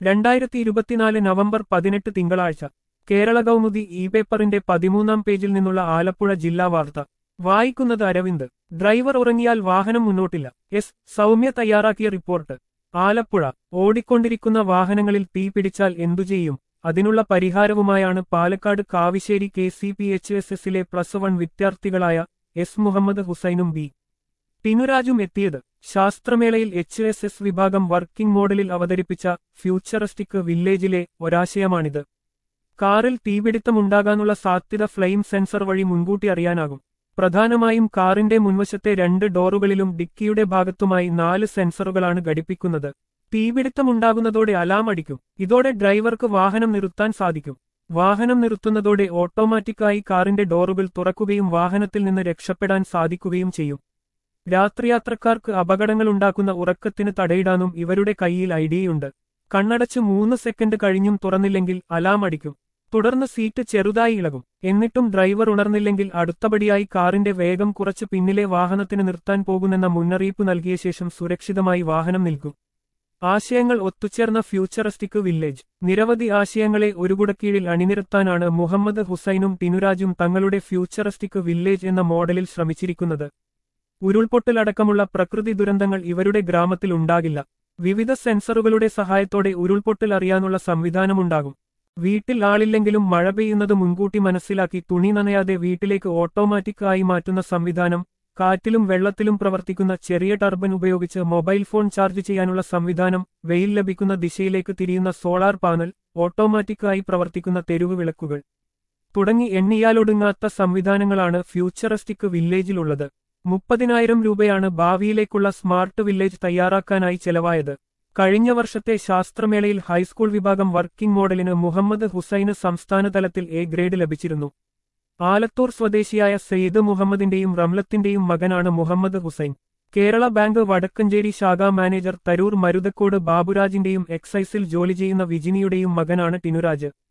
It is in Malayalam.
രണ്ടായിരത്തി ഇരുപത്തിനാല് നവംബർ പതിനെട്ട് തിങ്കളാഴ്ച കേരള കൗമുദി ഇ പേപ്പറിന്റെ പതിമൂന്നാം പേജിൽ നിന്നുള്ള ആലപ്പുഴ ജില്ലാ വാർത്ത വായിക്കുന്നത് അരവിന്ദ് ഡ്രൈവർ ഉറങ്ങിയാൽ വാഹനം മുന്നോട്ടില്ല എസ് സൗമ്യ തയ്യാറാക്കിയ റിപ്പോർട്ട് ആലപ്പുഴ ഓടിക്കൊണ്ടിരിക്കുന്ന വാഹനങ്ങളിൽ തീ പിടിച്ചാൽ എന്തു ചെയ്യും അതിനുള്ള പരിഹാരവുമായാണ് Palakkad Kavassery K C P H S എസിലെ പ്ലസ് വൺ വിദ്യാർത്ഥികളായ എസ് മുഹമ്മദ് ഹുസൈനും ബി ടിനുരാജും എത്തിയത് ശാസ്ത്രമേളയിൽ എച്ച് എസ് എസ് വിഭാഗം വർക്കിംഗ് മോഡലിൽ അവതരിപ്പിച്ച ഫ്യൂച്ചറിസ്റ്റിക് വില്ലേജിലെ ഒരാശയമാണിത് കാറിൽ തീപിടുത്തമുണ്ടാകാനുള്ള സാധ്യത ഫ്ലെയിം സെൻസർ വഴി മുൻകൂട്ടി അറിയാനാകും പ്രധാനമായും കാറിന്റെ മുൻവശത്തെ രണ്ട് ഡോറുകളിലും ഡിക്കിയുടെ ഭാഗത്തുമായി നാല് സെൻസറുകളാണ് ഘടിപ്പിക്കുന്നത് തീപിടുത്തമുണ്ടാകുന്നതോടെ അലാം അടിക്കും ഇതോടെ ഡ്രൈവർക്ക് വാഹനം നിർത്താൻ സാധിക്കും വാഹനം നിർത്തുന്നതോടെ ഓട്ടോമാറ്റിക്കായി കാറിന്റെ ഡോറുകൾ തുറക്കുകയും വാഹനത്തിൽ നിന്ന് രക്ഷപ്പെടാൻ സാധിക്കുകയും ചെയ്യും രാത്രിയാത്രക്കാർക്ക് അപകടങ്ങളുണ്ടാക്കുന്ന ഉറക്കത്തിന് തടയിടാനും ഇവരുടെ കയ്യിൽ ഐഡിയയുണ്ട് കണ്ണടച്ച് മൂന്ന് സെക്കൻഡ് കഴിഞ്ഞും തുറന്നില്ലെങ്കിൽ അലാം അടിക്കും തുടർന്ന് സീറ്റ് ചെറുതായി ഇളകും എന്നിട്ടും ഡ്രൈവർ ഉണർന്നില്ലെങ്കിൽ അടുത്തപടിയായി കാറിന്റെ വേഗം കുറച്ച് പിന്നിലെ വാഹനത്തിന് നിർത്താൻ പോകുമെന്ന മുന്നറിയിപ്പ് നൽകിയ ശേഷം സുരക്ഷിതമായി വാഹനം നിൽക്കും ആശയങ്ങൾ ഒത്തുചേർന്ന ഫ്യൂച്ചറിസ്റ്റിക് വില്ലേജ് നിരവധി ആശയങ്ങളെ ഒരു കുടക്കീഴിൽ അണിനിരത്താനാണ് മുഹമ്മദ് ഹുസൈനും ടിനുരാജും തങ്ങളുടെ ഫ്യൂച്ചറിസ്റ്റിക് വില്ലേജ് എന്ന മോഡലിൽ ശ്രമിച്ചിരിക്കുന്നത് ഉരുൾപൊട്ടലടക്കമുള്ള പ്രകൃതി ദുരന്തങ്ങൾ ഇവരുടെ ഗ്രാമത്തിൽ ഉണ്ടാകില്ല വിവിധ സെൻസറുകളുടെ സഹായത്തോടെ ഉരുൾപൊട്ടൽ അറിയാനുള്ള സംവിധാനമുണ്ടാകും വീട്ടിൽ ആളില്ലെങ്കിലും മഴ പെയ്യുന്നത് മുൻകൂട്ടി മനസ്സിലാക്കി തുണി നനയാതെ വീട്ടിലേക്ക് ഓട്ടോമാറ്റിക് ആയി മാറ്റുന്ന സംവിധാനം കാറ്റിലും വെള്ളത്തിലും പ്രവർത്തിക്കുന്ന ചെറിയ ടർബൻ ഉപയോഗിച്ച് മൊബൈൽ ഫോൺ ചാർജ് ചെയ്യാനുള്ള സംവിധാനം വെയിൽ ലഭിക്കുന്ന ദിശയിലേക്ക് തിരിയുന്ന സോളാർ പാനൽ ഓട്ടോമാറ്റിക് ആയി പ്രവർത്തിക്കുന്ന തെരുവ് വിളക്കുകൾ തുടങ്ങി എണ്ണിയാലൊടുങ്ങാത്ത സംവിധാനങ്ങളാണ് ഫ്യൂച്ചറിസ്റ്റിക് വില്ലേജിലുള്ളത് മുപ്പതിനായിരം രൂപയാണ് ഭാവിയിലേക്കുള്ള സ്മാർട്ട് വില്ലേജ് തയ്യാറാക്കാനായി ചെലവായത് കഴിഞ്ഞ വർഷത്തെ ശാസ്ത്രമേളയിൽ ഹൈസ്കൂൾ വിഭാഗം വർക്കിംഗ് മോഡലിന് മുഹമ്മദ് ഹുസൈന് സംസ്ഥാനതലത്തിൽ എ ഗ്രേഡ് ലഭിച്ചിരുന്നു ആലത്തൂർ സ്വദേശിയായ സെയ്ദ് മുഹമ്മദിന്റെയും റംലത്തിന്റെയും മകനാണ് മുഹമ്മദ് ഹുസൈൻ കേരള ബാങ്ക് വടക്കഞ്ചേരി ശാഖാ മാനേജർ തരൂർ മരുതക്കോട് ബാബുരാജിന്റെയും എക്സൈസിൽ ജോലി ചെയ്യുന്ന വിജിനിയുടെയും മകനാണ് ടിനുരാജ്